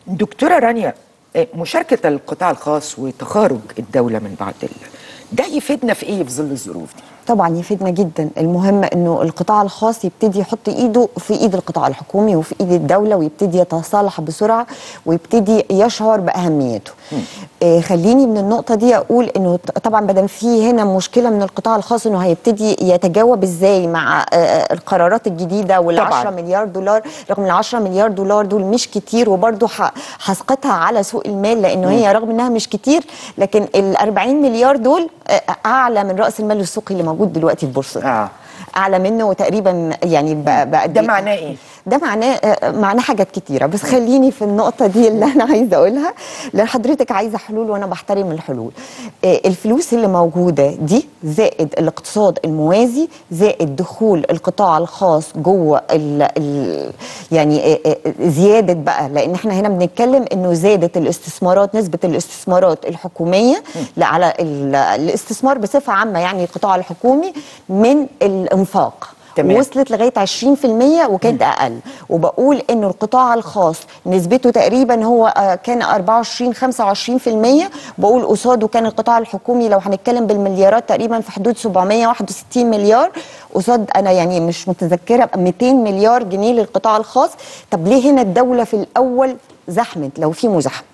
دكتورة رانيا آه، مشاركة القطاع الخاص وتخارج الدولة من بعض ال... ده يفيدنا في ايه في ظل الظروف دي؟ طبعا يفيدنا جدا المهم انه القطاع الخاص يبتدي يحط ايده في ايد القطاع الحكومي وفي ايد الدوله ويبتدي يتصالح بسرعه ويبتدي يشعر باهميته آه خليني من النقطه دي اقول انه ط- طبعا بدل في هنا مشكله من القطاع الخاص انه هيبتدي يتجاوب ازاي مع آه القرارات الجديده وال طبعاً. 10 مليار دولار رغم ال 10 مليار دولار دول مش كتير وبرضه ح- هسقطها على سوق المال لانه هي رغم انها مش كتير لكن ال 40 مليار دول آه، اعلى من راس المال السوقي اللي موجود دلوقتي في بورصه آه. اعلى منه تقريبا يعني ب- بقد ده إيه؟ معناه ايه؟ ده معناه آه، معناه حاجات كتيره بس خليني في النقطه دي اللي انا عايزه اقولها لان حضرتك عايزه حلول وانا بحترم الحلول آه، الفلوس اللي موجوده دي زائد الاقتصاد الموازي زائد دخول القطاع الخاص جوه ال ال يعني آه، آه، زياده بقى لان احنا هنا بنتكلم انه زادت الاستثمارات نسبه الاستثمارات الحكوميه لا على ال- الاستثمار بصفه عامه يعني القطاع الحكومي من الانفاق تمام. وصلت لغايه 20% وكانت اقل وبقول انه القطاع الخاص نسبته تقريبا هو آه، كان 24 25% بقول قصاده كان القطاع الحكومي لو هنتكلم بالمليارات تقريبا في حدود 761 مليار قصاد انا يعني مش متذكره 200 مليار جنيه للقطاع الخاص طب ليه هنا الدوله في الاول زحمت لو في مزاحمه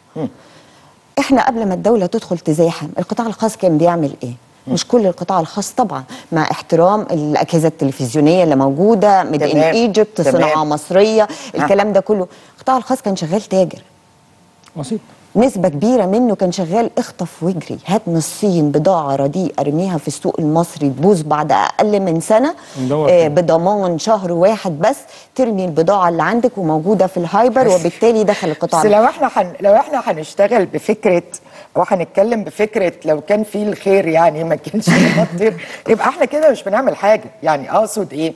احنا قبل ما الدوله تدخل تزاحم القطاع الخاص كان بيعمل ايه مش كل القطاع الخاص طبعا مع احترام الاجهزه التلفزيونيه اللي موجوده ميد ان تمام. ايجيبت تمام. صناعه مصريه الكلام ده كله القطاع الخاص كان شغال تاجر بسيط نسبة كبيرة منه كان شغال اخطف واجري هات من الصين بضاعة رديئة ارميها في السوق المصري تبوظ بعد أقل من سنة ندور آه فيها. بضمان شهر واحد بس ترمي البضاعة اللي عندك وموجودة في الهايبر وبالتالي دخل القطاع بس لو احنا حن... لو احنا هنشتغل بفكره او هنتكلم بفكره لو كان في الخير يعني ما كانش المطر يبقى احنا كده مش بنعمل حاجه يعني اقصد ايه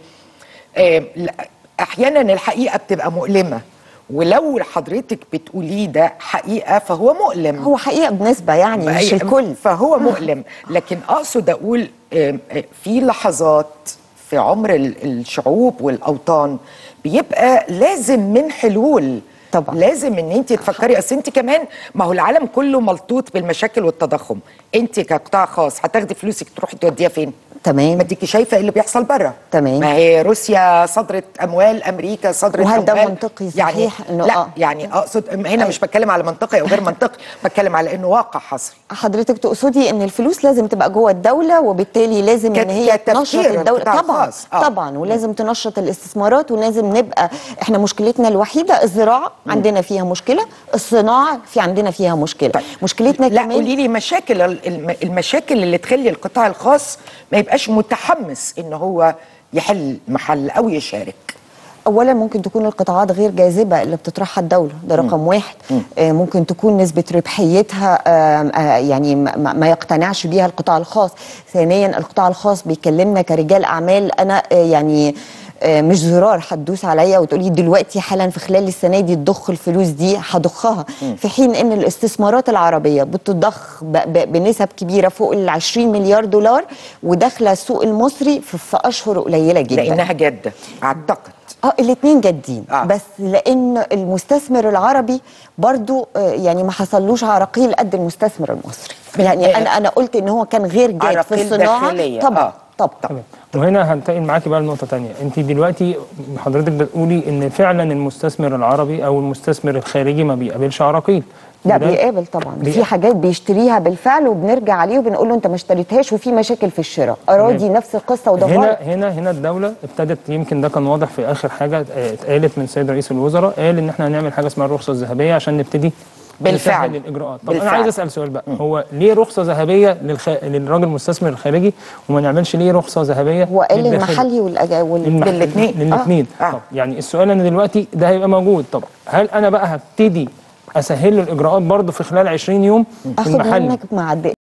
آه لا، احيانا الحقيقه بتبقى مؤلمه ولو حضرتك بتقوليه ده حقيقه فهو مؤلم هو حقيقة بنسبة يعني مش بقى- الكل فهو مؤلم لكن اقصد اقول آم، آه، في لحظات في عمر ال- الشعوب والاوطان بيبقى لازم من حلول طبعا. لازم ان انت تفكري اصل انت كمان ما هو العالم كله ملطوط بالمشاكل والتضخم انت كقطاع خاص هتاخدي فلوسك تروحي توديها فين تمام ما انت شايفه ايه اللي بيحصل بره تمام. ما هي روسيا صدرت اموال امريكا صدرت وهل ده اموال منطقي يعني صحيح إنه لا آه. يعني اقصد هنا أي. مش بتكلم على منطقي او غير منطقي بتكلم على انه واقع حصري حضرتك تقصدي ان الفلوس لازم تبقى جوه الدوله وبالتالي لازم كت- ان هي كتفكير تنشط الدوله القطاع طبعا الخاص. آه. طبعا ولازم تنشط الاستثمارات ولازم نبقى احنا مشكلتنا الوحيده الزراعه عندنا فيها مشكله الصناعه في عندنا فيها مشكله طيب. مشكلتنا لا كمان قولي لي مشاكل ال- الم- المشاكل اللي تخلي القطاع الخاص ما يبقاش متحمس ان هو يحل محل او يشارك اولا ممكن تكون القطاعات غير جاذبه اللي بتطرحها الدوله ده رقم واحد آه ممكن تكون نسبه ربحيتها آه آه يعني ما, ما- ما يقتنعش بيها القطاع الخاص ثانيا القطاع الخاص بيكلمنا كرجال اعمال انا آه يعني آه، مش زرار هتدوس عليا وتقولي دلوقتي حالا في خلال السنه دي تضخ الفلوس دي هضخها في حين ان الاستثمارات العربيه بتضخ ب- ب- بنسب كبيره فوق ال 20 مليار دولار وداخله السوق المصري في, في اشهر قليله جدا لانها جاده اعتقد اه الاثنين جادين آه. آه. بس لان المستثمر العربي برضو آه، يعني ما حصلوش عراقيل قد المستثمر المصري يعني آه. انا انا قلت ان هو كان غير جاد في عراقيل الصناعه داخلية. طبعا آه. طبعا تمام وهنا هنتقل معاكي بقى لنقطه تانية انت دلوقتي حضرتك بتقولي ان فعلا المستثمر العربي او المستثمر الخارجي ما بيقابلش عراقيل لا وده- بيقابل طبعا بي- في حاجات بيشتريها بالفعل وبنرجع عليه وبنقول له انت ما اشتريتهاش وفي مشاكل في الشراء اراضي نفس القصه وده هنا غلط. هنا هنا الدوله ابتدت يمكن ده كان واضح في اخر حاجه اه، اتقالت من سيد رئيس الوزراء قال ان احنا هنعمل حاجه اسمها الرخصه الذهبيه عشان نبتدي بالفعل. نسهل الاجراءات طب بالفعل. انا عايز اسال سؤال بقى هو ليه رخصه ذهبيه للخ... للراجل المستثمر الخارجي وما نعملش ليه رخصه ذهبيه هو قال للداخلي؟ المحلي والأجا وال... للمح- للاتنين. للاثنين آه. طب يعني السؤال انا دلوقتي ده هيبقى موجود طب هل انا بقى هبتدي اسهل له الاجراءات برضه في خلال 20 يوم في اخد المحل منك مع